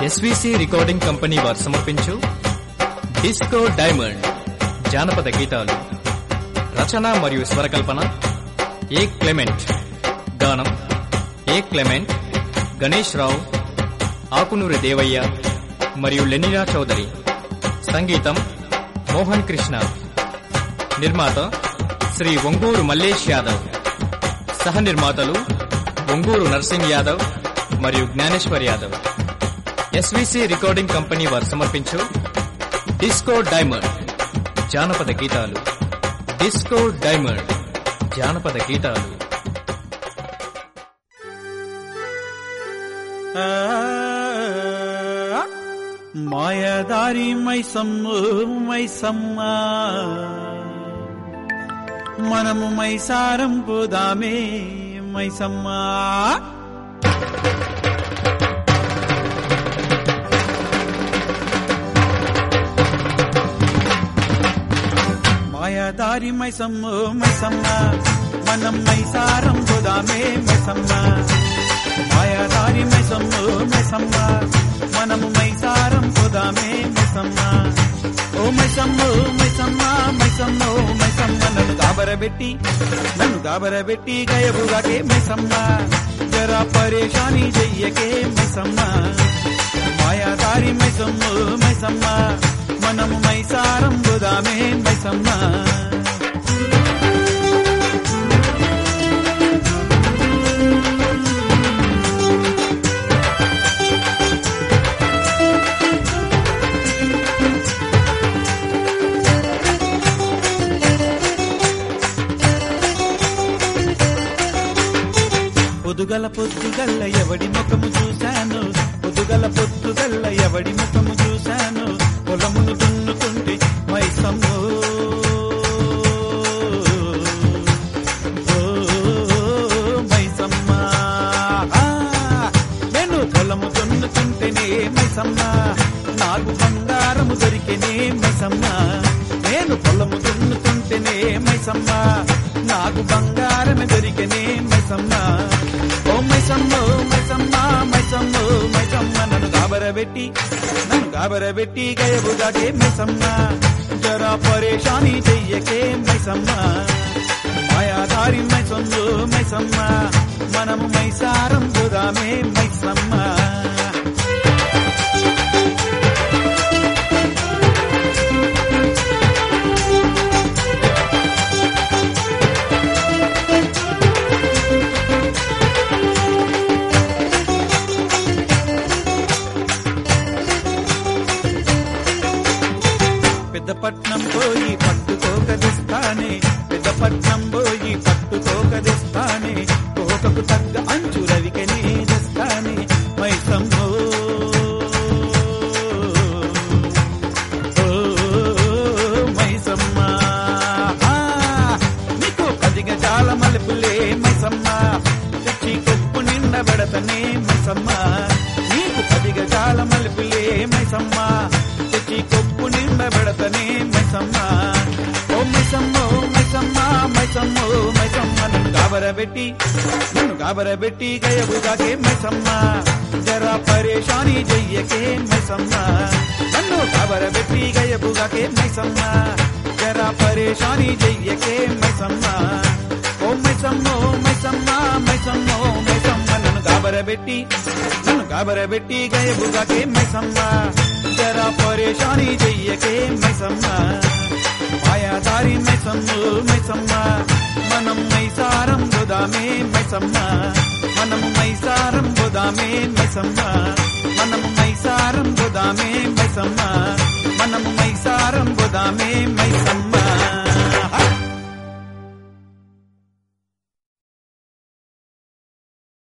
SVC recording company వారు సమర్పించు disco diamond జానపద గీతాలు రచన మరియు స్వరకల్పన ఏ క్లెమెంట్ గానం ఏ క్లెమెంట్ గణేష్ రావు ఆకునూరి దేవయ్య మరియు లెనినా చౌదరి సంగీతం మోహన్ కృష్ణ నిర్మాత శ్రీ ఒంగూరు మల్లేష్ యాదవ్ సహ నిర్మాతలు ఒంగూరు నర్సింగ్ యాదవ్ మరియు Gnaneshwar Yadav SVC recording company వారు సమర్పించు డిస్కో డైమండ్ జానపద గీతాలు డిస్కో డైమండ్ జానపద గీతాలు మాయదారి మైసమ్ము మైసమ్మ మనము మైసారం పోదామే మైసమ్మ మాయదారి మైసమ్ము మైసమ్మ మనం మైసారం పోదామే మైసమ్మ మాయాదారి మైసమ్ము మైసమ్మ మనము మైసారం పోదామే మైసమ్మ ఓ మైసమ్ము మైసమ్మ మైసమ్మ ఓ మైసమ్మ నన్ను గాబరబెట్టి నన్ను గాబరబెట్టి గయబుగాకే మైసమ్మ జరా పరేషాని చెయ్యకే మైసమ్మ మాయాదారి మైసమ్ము మైసమ్మ మనము మైసారం పోదామే మైసమ్మ పొదుగల పొద్దుగల్ల ఎవడి ముఖము చూశాను పొదుగల పొద్దుగల్ల ఎవడి ముఖము చూశాను పొలమును దున్నుతుంటే మైసమ్ము ఓ, మైసమ్మ ఆ, నేను పొలము దున్నుతుంటేనే మైసమ్మ నాకు బంగారము దొరికినే మైసమ్మ నేను పొలము దున్నుతుంటేనే మైసమ్మ నాకు బంగారమే దొరికినే మైసమ్మ ఓ మైసమ్మ ఓ మైసమ్మ మైసమ్మ ఓ మైసమ్మ నన్ను గాబరబెట్టి నన్ను గాబరబెట్టి గయబుగాకే మైసమ్మ జరా పరేషాని చెయ్యకే మైసమ్మ మాయాదారి మైసమ్మ మైసమ్మ మనము మైసారం పోదామే మైసమ్మ పెద్దపట్నం పోయి పట్టుకోకదిస్తానే పెద్దపట్నం పోయి పట్టుకోకదిస్తానే కోకకు తగ్గ అంచు రవికనే తెస్తానే మైసమ్మో ఓ, మైసమ్మ ఆ, నీకు పది గజాల మలుపులే మైసమ్మ తెచ్చి కొప్పు నిండ పెడతనే మైసమ్మ నీకు పది గజాల మలుపులే మైసమ్మ తెచ్చి కొప్పు నిండ పెడతనే మైసమ్మ ఓ మైసమ్మ ఓ మైసమ్మ మైసమ్మ ఓ మైసమ్మ నన్ను గాబరబెట్టి నన్ను గాబరబెట్టి గయబుగాకే మైసమ్మ జరా పరేషాని చెయ్యకే మైసమ్మ నన్ను గాబరబెట్టి గయబుగాకే మైసమ్మ జరా పరేషాని చెయ్యకే మైసమ్మ ఓ మైసమ్మ ఓ మైసమ్మ మైసమ్మ ఓ మైసమ్మ నన్ను గాబరబెట్టి నన్ను గాబరబెట్టి గయబుగాకే మైసమ్మ జరా పరేషాని చెయ్యకే మైసమ్మ మాయాదారి మైసమ్మ మైసమ్మ మనం మైసారం బుదామే మైసమ్మ మనము మైసారం బుదామే మైసమ్మ మనము మైసారం బుదామే మైసమ్మ మనము మైసారం బుదామే మైసమ్మ